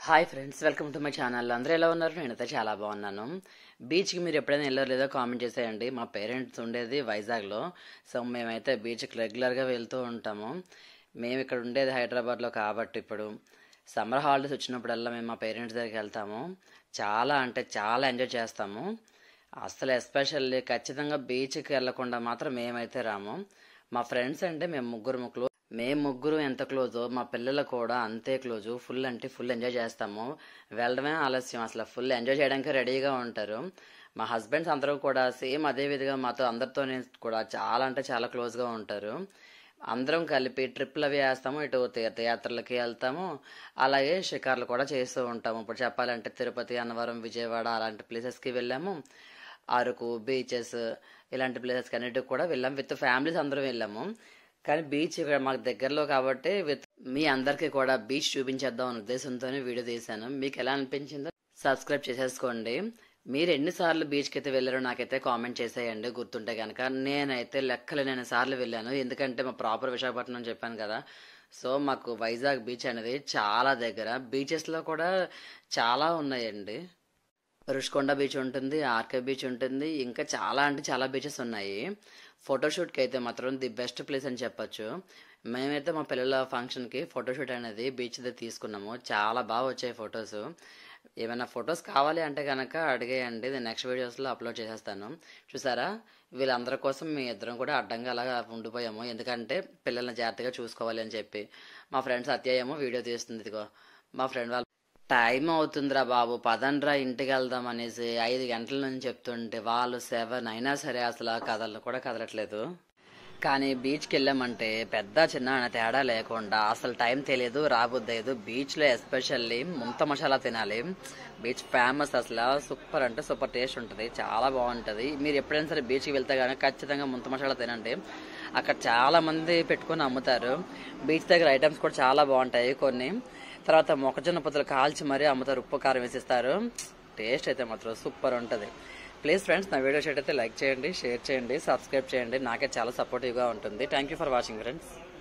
hi friends welcome to my channel అందరూ ఎలా ఉన్నారు నేనైతే చాలా బాగున్నాను బీచ్కి మీరు ఎప్పుడైనా వెళ్ళారు లేదో కామెంట్ చేసేయండి మా పేరెంట్స్ ఉండేది వైజాగ్లో సో మేమైతే బీచ్కి రెగ్యులర్గా వెళ్తూ ఉంటాము మేము ఇక్కడ ఉండేది హైదరాబాద్లో కాబట్టి ఇప్పుడు సమ్మర్ హాలిడేస్ వచ్చినప్పుడల్లా మేము మా పేరెంట్స్ దగ్గరికి వెళ్తాము చాలా అంటే చాలా ఎంజాయ్ చేస్తాము అసలు ఎస్పెషల్లీ ఖచ్చితంగా బీచ్కి వెళ్ళకుండా మాత్రం మేమైతే రాము మా ఫ్రెండ్స్ అంటే మేము ముగ్గురు ముగ్గురు మేము ముగ్గురు ఎంత క్లోజో మా పిల్లలు కూడా అంతే క్లోజు ఫుల్ అంటే ఫుల్ ఎంజాయ్ చేస్తాము వెళ్ళడమే ఆలస్యం అసలు ఫుల్ ఎంజాయ్ చేయడానికి రెడీగా ఉంటారు మా హస్బెండ్స్ అందరూ కూడా సేమ్ అదే విధంగా మాతో అందరితోనే కూడా చాలా అంటే చాలా క్లోజ్గా ఉంటారు అందరం కలిపి ట్రిప్లు అవి వేస్తాము ఇటు తీర్థయాత్రలకి వెళ్తాము అలాగే షికార్లు కూడా చేస్తూ ఉంటాము ఇప్పుడు చెప్పాలంటే తిరుపతి అన్నవరం విజయవాడ అలాంటి ప్లేసెస్కి వెళ్ళాము అరకు బీచెస్ ఇలాంటి ప్లేసెస్కి అన్నిటికి కూడా వెళ్ళాము విత్ ఫ్యామిలీస్ అందరం వెళ్ళాము కానీ బీచ్ ఇక్కడ మాకు దగ్గరలో కాబట్టి విత్ మీ అందరికీ కూడా బీచ్ చూపించేద్దాం అనే ఉద్దేశంతోనే వీడియో తీశాను మీకు ఎలా అనిపించిందో సబ్స్క్రైబ్ చేసేసుకోండి మీరు ఎన్నిసార్లు బీచ్కి అయితే వెళ్ళారో నాకైతే కామెంట్ చేసేయండి గుర్తుంటే కనుక నేనైతే లెక్కలేని సార్లు వెళ్ళాను ఎందుకంటే మా ప్రాపర్ విశాఖపట్నం అని చెప్పాను కదా సో మాకు వైజాగ్ బీచ్ అనేది చాలా దగ్గర బీచెస్లో కూడా చాలా ఉన్నాయండి రుషికొండ బీచ్ ఉంటుంది ఆర్కే బీచ్ ఉంటుంది ఇంకా చాలా అంటే చాలా బీచెస్ ఉన్నాయి ఫోటోషూట్కి అయితే మాత్రం ది బెస్ట్ ప్లేస్ అని చెప్పొచ్చు మేమైతే మా పిల్లల ఫంక్షన్కి ఫోటోషూట్ అనేది బీచ్ దగ్గర తీసుకున్నాము చాలా బాగా వచ్చాయి ఫొటోస్ ఏమైనా ఫొటోస్ కావాలి అంటే కనుక అడిగేయండి నేను నెక్స్ట్ వీడియోస్లో అప్లోడ్ చేసేస్తాను చూసారా వీళ్ళందరి కోసం మీ ఇద్దరం కూడా అడ్డంగా అలాగా ఉండిపోయాము ఎందుకంటే పిల్లల్ని జాగ్రత్తగా చూసుకోవాలి అని చెప్పి మా ఫ్రెండ్స్ అత్యాయేమో ఏమో వీడియో తీస్తుంది ఇదిగో మా ఫ్రెండ్ వాళ్ళు టైం అవుతుందిరా బాబు పదండ్రా ఇంటికి వెళ్దాం అనేసి ఐదు గంటల నుంచి చెప్తుంటే వాళ్ళు సెవెన్ అయినా సరే అసలు కథలు కూడా కదలట్లేదు కానీ బీచ్కి వెళ్ళామంటే పెద్ద చిన్న అనే తేడా లేకుండా అసలు టైం తెలియదు రాబుద్దేదు బీచ్లో ఎస్పెషల్లీ ముంత మసాలా తినాలి బీచ్ ఫేమస్ అసలు సూపర్ అంటే సూపర్ టేస్ట్ ఉంటుంది చాలా బాగుంటుంది మీరు ఎప్పుడైనా సరే బీచ్కి వెళ్తే కానీ ఖచ్చితంగా ముంత మసాలా తినండి అక్కడ చాలా మంది పెట్టుకొని అమ్ముతారు బీచ్ దగ్గర ఐటమ్స్ కూడా చాలా బాగుంటాయి కొన్ని తర్వాత మొక్కజొన్న పొత్తులు కాల్చి మరీ అమ్ముతారు ఉప్పు కారం వేసిస్తారు టేస్ట్ అయితే మాత్రం సూపర్ ఉంటుంది ప్లీజ్ ఫ్రెండ్స్ నా వీడియో షేట్ అయితే లైక్ చేయండి షేర్ చేయండి సబ్స్క్రైబ్ చేయండి నాకే చాలా సపోర్టివ్గా ఉంటుంది thank you for watching friends